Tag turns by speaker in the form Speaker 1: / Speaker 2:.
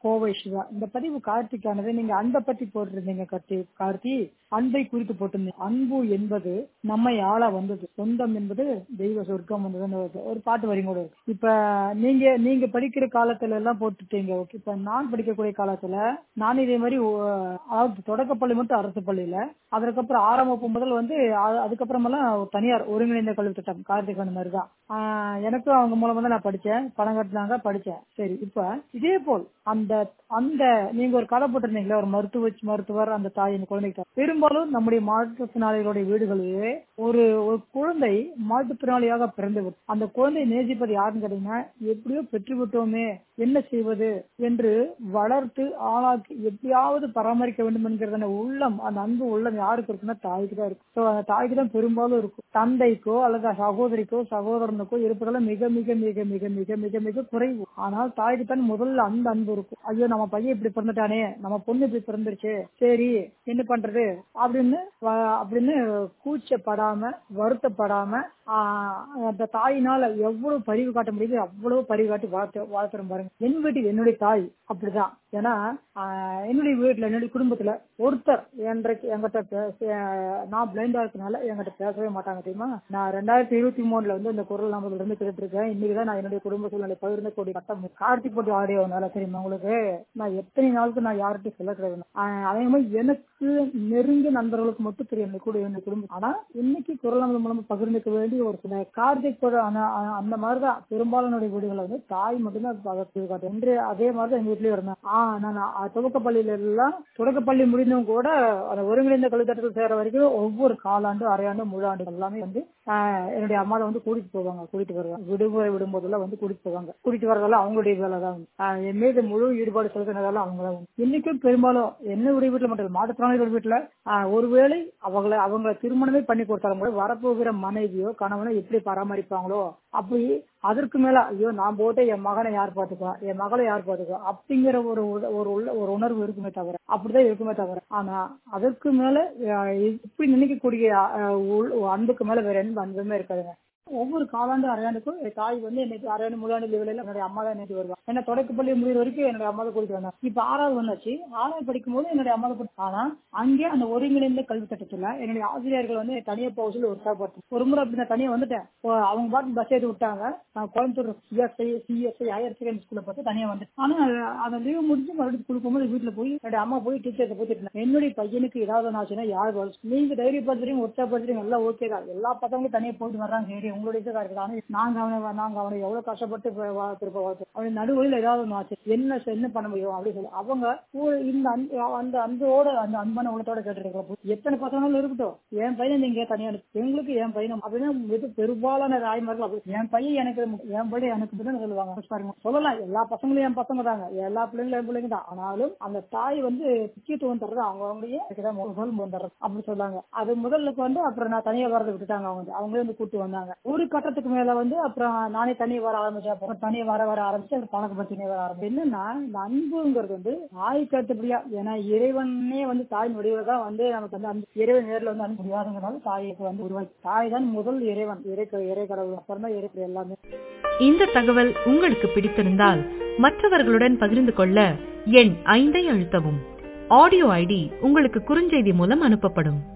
Speaker 1: கோவை சிவா இந்த பதிவு கார்த்திக்கானது நீங்க அன்பை பத்தி போட்டிருந்தீங்க கார்த்தி கார்த்தி அன்பை குறித்து போட்டிருந்தீங்க அன்பு என்பது நம்மை ஆள வந்தது சொந்தம் என்பது தெய்வ சொர்க்கம் வந்ததுன்னு வருது. ஒரு பாட்டு வரி கூட இருக்கு. இப்ப நீங்க நீங்க படிக்கிற காலத்துல எல்லாம் போட்டுட்டீங்க ஓகே இப்ப நான் படிக்கக்கூடிய காலத்துல நான் இதே மாதிரி ஓ, அதாவது தொடக்கப்பள்ளி மட்டும் அரசு பள்ளியில அதுக்கப்புறம் ஆறாம் வகுப்பு முதல் வந்து அ- அதுக்கப்புறமெல்லாம் ஒரு தனியார் ஒருங்கிணைந்த கல்வி திட்டம் கார்த்திக் அந்த மாதிரி தான் ஆஹ் எனக்கும் அவங்க மூலமா தான் நான் படிச்சேன் பணம் கட்டினாங்க படிச்சேன் சரி இப்ப இதே போல் அந்த அந்த நீங்க ஒரு கதை போட்டிருந்தீங்களா ஒரு மருத்துவ மருத்துவர் அந்த தாய் அந்த குழந்தைக்கு பெரும்பாலும் நம்முடைய மாற்றுத்திறனாளிகளுடைய வீடுகளிலே ஒரு ஒரு குழந்தை மாற்றுத்திறனாளியாக பிறந்து விடும். அந்த குழந்தையை நேசிப்பது யாருன்னு கேட்டீங்கன்னா எப்படியோ பெற்று விட்டோமே என்ன செய்வது என்று வளர்த்து ஆளாக்கி எப்படியாவது பராமரிக்க வேண்டும் என்கிற அந்த உள்ளம் அந்த அன்பு உள்ளம் யாருக்கு இருக்குன்னா தாய்க்கு தான் இருக்கும் ஸோ அந்த தாய்க்கு தான் பெரும்பாலும் இருக்கும் தந்தைக்கோ அல்லது சகோதரிக்கோ சகோதரனுக்கோ இருப்பதெல்லாம் மிக மிக மிக மிக மிக மிக மிக குறைவு ஆனால் தாய்க்கு தான் முதல்ல அந்த அன்பு இருக்கும் ஐயோ நம்ம பையன் இப்படி பிறந்துட்டானே நம்ம பொண்ணு இப்படி பிறந்துருச்சு சரி என்ன பண்றது அப்படின்னு வ- அப்படின்னு கூச்சப்படாம வருத்தப்படாம ஆஹ் அந்த தாயினால எவ்வளவு பரிவு காட்ட முடியுது அவ்வளவு பரிவு காட்டி வாழ்த்து வாழ்த்துறோம் பாருங்க என் வீட்டில் என்னுடைய தாய் அப்படிதான் ஏன்னா ஆஹ் என்னுடைய வீட்டுல என்னுடைய குடும்பத்துல ஒருத்தர் என்றைக்கு என்கிட்ட பேச நான் பிளைண்டா இருக்கனால என்கிட்ட பேசவே மாட்டாங்க தெரியுமா நான் ரெண்டாயிரத்தி இருபத்தி மூணுல வந்து இந்த குரல் நாமத்துல இருந்து கேட்டு இருக்கேன் இன்னைக்குதான் நான் என்னுடைய குடும்ப சூழ்நிலை பகிர்ந்த கூடிய கட்டம் கார்த்திக் போட்டி ஆடியோனால தெரியுமா உங்களுக்கு நான் எத்தனை நாளுக்கு நான் யார்கிட்டையும் சொல்ல கிடையாது ஆஹ் அதே மாதிரி எனக்கு நெருங்கிய நண்பர்களுக்கு மட்டும் தெரியும் என்னை கூட என்னுடைய குடும்பம் ஆனா இன்னைக்கு குரல் நாம மூலமா பகிர்ந்துக்க வேண்டிய ஒரு சில கார்த்திக் கூட அந்த- அந்த மாதிரிதான் பெரும்பாலானுடைய வீடுகளை வந்து தாய் மட்டும்தான் பகிர்ந்து காட்டும் என்று அதே மாதிரிதான் எங்க வீட்லயும் இருந்தேன் ஆஹ் நான் அ- தொடக்கப்பள்ளியில எல்லாம் தொடக்கப்பள்ளி முடிந்தவங்க கூட அந்த ஒருங்கிணைந்த கல்வித்தட்டத்தில் சேர வரைக்கும் ஒவ்வொரு காலாண்டு அரையாண்டு முழு ஆண்டு எல்லாமே வந்து ஆஹ் என்னுடைய அம்மா தான் வந்து கூட்டிட்டு போவாங்க கூட்டிட்டு வருவாங்க விடுமுறை விடும்போதெல்லாம் வந்து கூட்டிட்டு போவாங்க கூட்டிட்டு வரதெல்லாம் அவங்களுடைய வேலை தான் ஆஹ் என் மீது முழு ஈடுபாடு செலுத்தினதெல்லாம் அவங்க தான் இன்னைக்கும் பெரும்பாலும் என்னுடைய வீட்டுல மட்டும் இல்ல, மாற்றுத்திறனாளிகள் வீட்டுல ஆஹ் ஒருவேளை அவங்கள அவங்க திருமணமே பண்ணி கொடுத்தாலும் கூட வரப்போகிற மனைவியோ கணவனோ எப்படி பராமரிப்பாங்களோ அப்படி அதற்கு மேல ஐயோ நான் போட்டு என் மகனை யார் பாத்துக்குவா என் மகளை யார் பாத்துக்குவா அப்படிங்கிற ஒரு உத- ஒரு உள்ள ஒரு உணர்வு இருக்குமே தவிர அப்படிதான் இருக்குமே தவிர ஆனா அதற்கு மேல அஹ், இப்படி நினைக்கக்கூடிய அஹ், உள்- அன்புக்கு மேல வேற எந்த அன்புமே இருக்காதுங்க ஒவ்வொரு காலாண்டு அரையாண்டுக்கும் என் தாய் வந்து என்னை அரையாண்டு முழாண்டு லெவலில் என்னுடைய அம்மா தான் நேற்று வருவாங்க என்ன தொடக்கப்பள்ளி முடிகிற வரைக்கும் என்னுடைய அம்மா தான் கூட்டிட்டு வந்தாங்க இப்ப ஆறாவது வந்தாச்சு ஆறாவது படிக்கும் போது என்னுடைய அம்மா தான் கூட்டிட்டு ஆனா அங்கே அந்த ஒருங்கிணைந்த கல்வி திட்டத்துல என்னுடைய ஆசிரியர்கள் வந்து என்னை தனியா போக சொல்லி ஒரு தேவைப்பட்டு ஒரு முறை அப்படி நான் தனியா வந்துட்டேன் இப்போ அவங்க பாட்டு பஸ் ஏற்றி விட்டாங்க நான் Coimbatore CSI CSI higher secondary ஸ்கூல்ல பார்த்து தனியா வந்துட்டேன் ஆனா அந்த லீவ் முடிஞ்சு மறுபடியும் ஸ்கூல் போகும்போது வீட்டுல போய் என்னுடைய அம்மா போய் டீச்சர்ஸ் போயிட்டு என்னுடைய பையனுக்கு ஏதாவது ஒன்று ஆச்சுன்னா யார் வரும் நீங்க தைரியப்படுத்துறீங்க ஒற்றப்படுத்துறீங்க எல்லாம் ஓகே தான் எல்லா பசங்களும் தனியா போயிட்டு வர்றாங்க சரி உங்களுடைய இதுக்காக இருக்குது ஆனா நாங்க அவனை நாங்க அவனை எவ்வளவு கஷ்டப்பட்டு இப்ப வா- திருப்ப வளர்த்தோம் அவன் நடுவழியில் ஏதாவது ஒன்று ஆச்சு என்ன செ- என்ன பண்ண முடியும் அப்படின்னு சொல்லி அவங்க ஒரு இந்த அன்பு அந்த அன்போட அந்த அன்பான உள்ளத்தோட கேட்டுருக்கலாம் எத்தனை பசங்களும் இருக்கட்டும் என் பையன் நீங்க தனியா அனுப்பு. எங்களுக்கு என் பையன் அப்படின்னா இது பெரும்பாலான தாய்மார்கள் அப்படி என் பையன் எனக்கு மு- என் பையன் எனக்கு தான் சொல்லுவாங்க பாருங்க சொல்லலாம் எல்லா பசங்களும் என் பசங்க தாங்க எல்லா பிள்ளைங்களும் என் பிள்ளைங்க தான் ஆனாலும் அந்த தாய் வந்து முக்கியத்துவம் தர்றது அவங்க அவங்களையே தான் முதல் தர்றது அப்படி சொல்லாங்க அது முதல்ல வந்து அப்புறம் நான் தனியா வரதை விட்டுட்டாங்க அவங்க வந்து. அவங்களே வந்து கூட்டு வந்தாங்க ஒரு கட்டத்துக்கு மேல வந்து அப்புறம் நானே தனியா வர ஆரம்பிச்சேன் அப்புறம் தனியா வர வர ஆரம்பிச்சு அது பழக்க பத்தினே வர ஆரம்பிச்சு என்னன்னா இந்த அன்புங்கிறது வந்து தாய் கட்டுப்படியா ஏன்னா இறைவனே வந்து தாய் வடிவில் தான் வந்து நமக்கு வந்து அந்த இறைவன் நேரில் வந்து அன்பு முடியாதுங்கிறனால தாய்க்கு வந்து உருவாக்கி தாய் தான் முதல் இறைவன் இறை இறை கடவுள் அப்புறம் தான் இறை எல்லாமே
Speaker 2: இந்த தகவல் உங்களுக்கு பிடித்திருந்தால் மற்றவர்களுடன் பகிர்ந்து கொள்ள எண் ஐந்தை அழுத்தவும் ஆடியோ ஐடி உங்களுக்கு குறுஞ்செய்தி மூலம் அனுப்பப்படும்